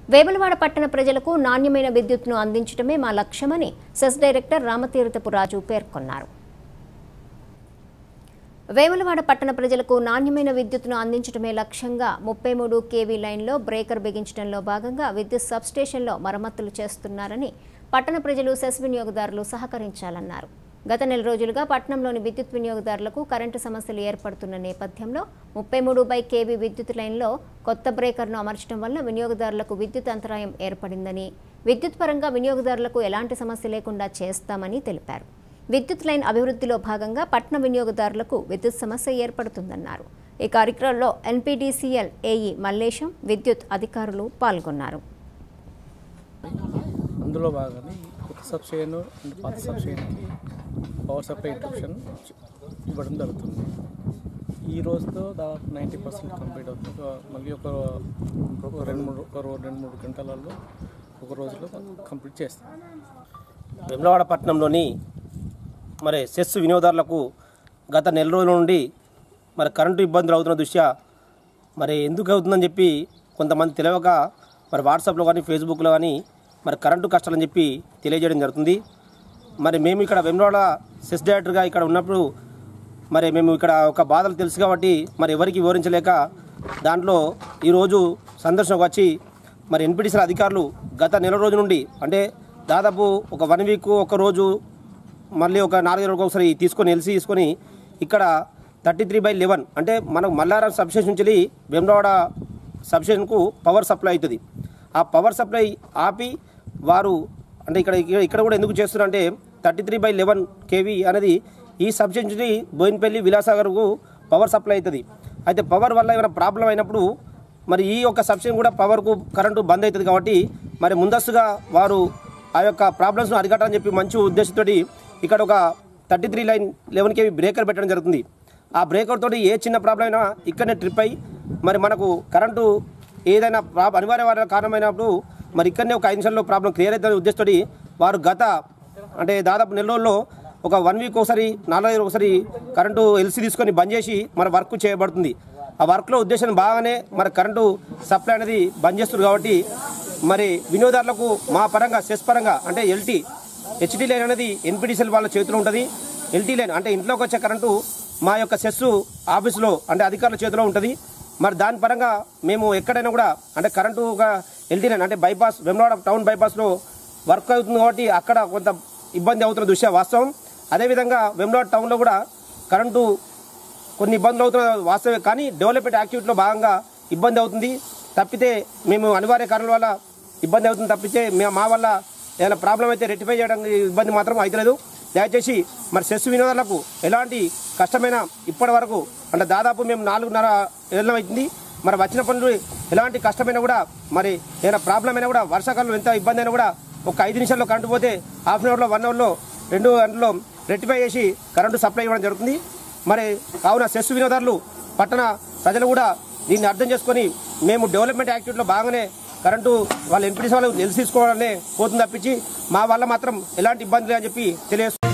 వేములవాడ పట్టణ ప్రజలకు నాణ్యమైన విద్యుత్తును అందించడమే మా లక్ష్యమని సెస్ డైరెక్టర్ రామతీర్థపు రాజు పేర్కొన్నారు వేములవాడ పట్టణ ప్రజలకు నాణ్యమైన విద్యుత్తును అందించడమే లక్ష్యంగా ముప్పై మూడు కేవీ లైన్లో బ్రేకర్ బిగించడంలో భాగంగా విద్యుత్ సబ్స్టేషన్లో మరమ్మతులు చేస్తున్నారని పట్టణ ప్రజలు సెస్ వినియోగదారులు సహకరించాలన్నారు గత నెల రోజులుగా పట్టణంలోని విద్యుత్ వినియోగదారులకు కరెంటు సమస్యలు ఏర్పడుతున్న నేపథ్యంలో ముప్పై మూడు బై కేవీ విద్యుత్ లైన్లో కొత్త బ్రేకర్ను అమర్చడం వల్ల వినియోగదారులకు విద్యుత్ అంతరాయం ఏర్పడిందని విద్యుత్ పరంగా వినియోగదారులకు ఎలాంటి సమస్య లేకుండా చేస్తామని తెలిపారు విద్యుత్ లైన్ అభివృద్ధిలో భాగంగా పట్టణ వినియోగదారులకు విద్యుత్ సమస్య ఏర్పడుతుందన్నారు ఈ కార్యక్రమంలో ఎన్పీడీసీఎల్ ఏఈ మల్లేశం విద్యుత్ అధికారులు పాల్గొన్నారు అందులో భాగంగా ఈ కొత్త సబ్స్టేషన్ అండ్ పాత సబ్స్టేషన్కి పవర్ సప్లై ఇంట్రప్షన్ ఇవ్వడం జరుగుతుంది ఈ రోజుతో దాదాపు నైంటీ పర్సెంట్ కంప్లీట్ అవుతుంది ఒక మళ్ళీ ఒక ఒక రెండు మూడు ఒక రో- రెండు మూడు గంటలలో ఒక రోజులో కంప్లీట్ చేస్తాం వెమ్లవాడ పట్టణంలోని మరి సెస్ వినియోగదారులకు గత నెల రోజుల నుండి మరి కరెంటు ఇబ్బందులు అవుతున్న దృష్ట్యా మరి ఎందుకు అవుతుందని చెప్పి కొంతమంది తెలియక మరి వాట్సాప్లో కానీ ఫేస్బుక్లో కానీ మరి కరెంటు కష్టాలని చెప్పి తెలియజేయడం జరుగుతుంది మరి మేము ఇక్కడ వెమ్లవాడ సెస్ డైరెక్టర్గా ఇక్కడ ఉన్నప్పుడు మరి మేము ఇక్కడ ఒక బాధలు తెలుసు కాబట్టి మరి ఎవరికి వివరించలేక దాంట్లో ఈరోజు సందర్శనకు వచ్చి మరి ఎన్పిటిసిన అధికారులు గత నెల రోజు నుండి అంటే దాదాపు ఒక వన్ వీక్ ఒక రోజు మళ్ళీ ఒక నాలుగైదు రోజులకు ఒకసారి తీసుకొని ఎల్సీ తీసుకొని ఇక్కడ థర్టీ త్రీ బై లెవెన్ అంటే మనకు మల్లారం సబ్స్టేషన్ నుంచి వెళ్ళి వేములవాడ సబ్స్టేషన్కు పవర్ సప్లై అవుతుంది ఆ పవర్ సప్లై ఆపి వారు అంటే ఇక్కడ ఇక్కడ కూడా ఎందుకు చేస్తున్నారంటే thirty three by eleven KV అనేది ఈ సబ్స్టేషన్ నుంచి బోయినపల్లి విలాసాగర్కు పవర్ సప్లై అవుతుంది అయితే పవర్ వల్ల ఏమైనా ప్రాబ్లం అయినప్పుడు మరి ఈ యొక్క సబ్స్టేషన్ కూడా పవర్కు కరెంటు బంద్ అవుతుంది కాబట్టి మరి ముందస్తుగా వారు ఆ యొక్క ప్రాబ్లమ్స్ను అరికట్టాలని చెప్పి మంచి ఉద్దేశంతో ఇక్కడ ఒక thirty three line eleven KV breaker పెట్టడం జరుగుతుంది ఆ బ్రేకర్ తోటి ఏ చిన్న ప్రాబ్లం అయినా ఇక్కడనే ట్రిప్ అయ్యి మరి మనకు కరెంటు ఏదైనా ప్రా అనివార్య కారణమైనప్పుడు మరి ఇక్కడనే ఒక ఐదు నిమిషాల్లో ప్రాబ్లం క్లియర్ అవుతుందనే ఉద్దేశంతో వారు గత అంటే దాదాపు నెల రోజుల్లో ఒక వన్ వీక్ ఒకసారి నాలుగైదు ఒకసారి కరెంటు ఎల్సీ తీసుకొని బంద్ చేసి మన వర్క్ చేయబడుతుంది ఆ వర్క్లో ఉద్దేశం బాగానే మరి కరెంటు సప్లై అనేది బంద్ చేస్తుంది కాబట్టి మరి వినియోగదారులకు మా పరంగా సెస్ పరంగా అంటే ఎల్టీ హెచ్డి లైన్ అనేది ఎన్పిడిసిఎల్ వాళ్ళ చేతిలో ఉంటుంది ఎల్టీ లైన్ అంటే ఇంట్లోకి వచ్చే కరెంటు మా యొక్క సెస్ ఆఫీసులో అంటే అధికారుల చేతిలో ఉంటుంది మరి దాని పరంగా మేము ఎక్కడైనా కూడా అంటే కరెంటు ఒక ఎల్టీ లైన్ అంటే బైపాస్ వెమ్లవాడ టౌన్ బైపాస్లో వర్క్ అవుతుంది కాబట్టి అక్కడ కొంత ఇబ్బంది అవుతున్న దృశ్య వాస్తవం అదేవిధంగా వెమ్లవాడ టౌన్లో కూడా కరెంటు కొన్ని ఇబ్బందులు అవుతున్న వాస్తవే కానీ డెవలప్మెంట్ యాక్టివిటీలో భాగంగా ఇబ్బంది అవుతుంది తప్పితే మేము అనివార్య కారణాల వల్ల ఇబ్బంది అవుతుంది తప్పితే మేము మా వల్ల ఏదైనా ప్రాబ్లం అయితే రెక్టిఫై చేయడానికి ఇబ్బంది మాత్రం అవుతలేదు దయచేసి మరి సెస్ వినోదాలకు ఎలాంటి కష్టమైన ఇప్పటి వరకు అంటే దాదాపు మేము నాలుగున్నర ఏళ్ళం అవుతుంది మరి వచ్చిన పనులు ఎలాంటి కష్టమైనా కూడా మరి ఏదైనా ప్రాబ్లం అయినా కూడా వర్షాకాలంలో ఎంత ఇబ్బంది అయినా కూడా ఒక ఐదు నిమిషాల్లో కరెంటు పోతే హాఫ్ అన్ అవర్లో వన్ అవర్లో రెండు గంటల్లో రెక్టిఫై చేసి కరెంటు సప్లై ఇవ్వడం జరుగుతుంది మరి కావున సెస్ వినోదారులు పట్టణ ప్రజలు కూడా దీన్ని అర్థం చేసుకొని మేము డెవలప్మెంట్ యాక్టివిటీలో బాగానే కరెంటు వాళ్ళ ఎంపీడీసీ వాళ్ళు తెలిసి తీసుకోవాలనే పోతుంది తప్పించి మా వల్ల మాత్రం ఎలాంటి ఇబ్బంది లేదని చెప్పి తెలియజేస్తున్నాం